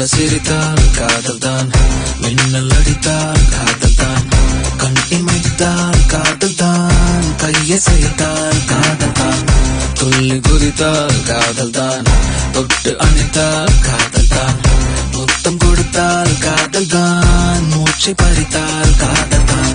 மெல்ல சிரித்தால் காதல் தான் மின்னல் அடித்தால் காதல் தான் கண் இமைத்தால் காதல் தான் கையை செய்தால் காதல் தான் துள்ளி குதித்தால் காதல் தான் தொட்டு அணைத்தால் காதல் தான் முத்தம் கொடுத்தால் காதல் தான் மூச்சை பறித்தால் காதல் தான்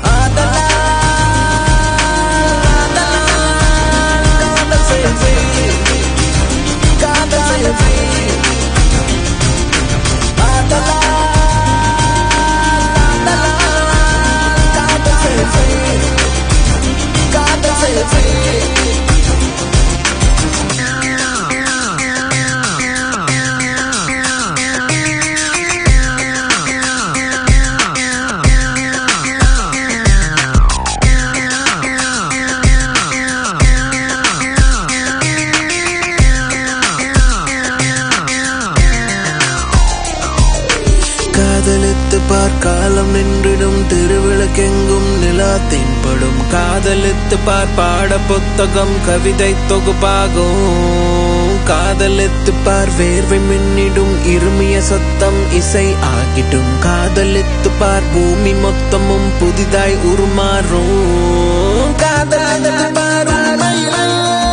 காதலித்து பார் காலம் நின்றிடும் திருவிளக்கெங்கும் நிலா தென்படும் காதலித்து பார் பாட புத்தகம் கவிதை தொகுப்பாகும் காதலித்து பார் வேர்வை மின்னிடும் இருமிய சத்தம் இசை ஆகிடும் காதலித்து பார் பூமி மொத்தமும் புதிதாய் உருமாறும் காதலித்து பார் உண்மையில்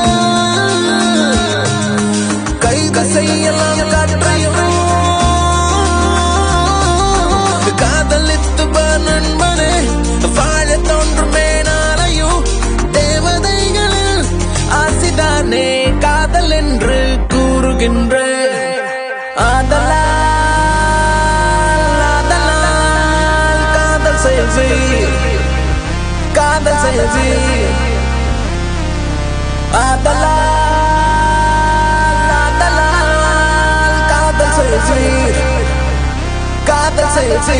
கைது செய்யலாம் காற்றையும் காதலித்து பா நண்பனே வாழ தோன்றுமே நாளையும் தேவதைகளில் ஆசிதானே காதல் என்று கூறுகின்ற ஆதலால் ஆதலால் காதல் செல்வி காதல் செல்வி ஆதலால் ஆதலால் காதல் செல்வி காதல் செல்வி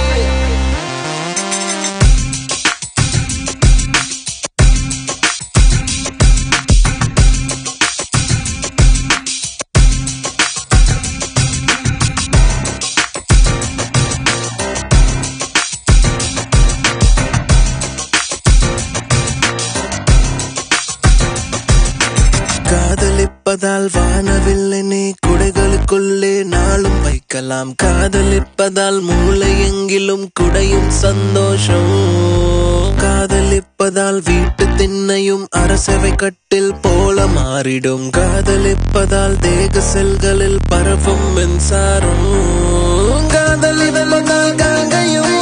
காதலிப்பதால் வானவில்லை நீ குடைகளுக்குள்ளே நாளும் வைக்கலாம் காதலிப்பதால் மூளை எங்கிலும் குடையும் சந்தோஷம் காதலிப்பதால் வீட்டு திண்ணையும் அரசவை கட்டில் போல மாறிடும் காதலிப்பதால் தேக செல்களில் பரவும் மின்சாரம் காதலிப்பதால் காங்கையும்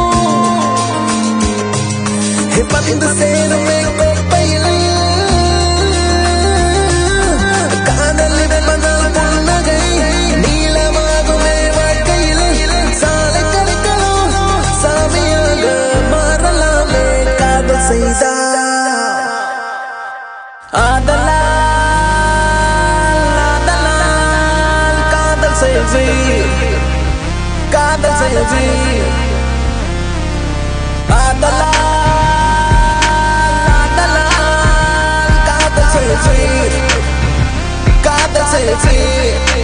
பந்து சேருமே கோப்பையில் காதலிப்பதால் புன்னகை நீளமாகுமே வாழ்க்கையில் சாலை கணக்கலாம் சாமியாக மாறலாமே காதல் செய்தார் ஆதலால் ஆதலால் காதல் செல்வி காதல் செல்வி ஆதலால் ஆதலால் காதல் செல்வி காதல் செல்வி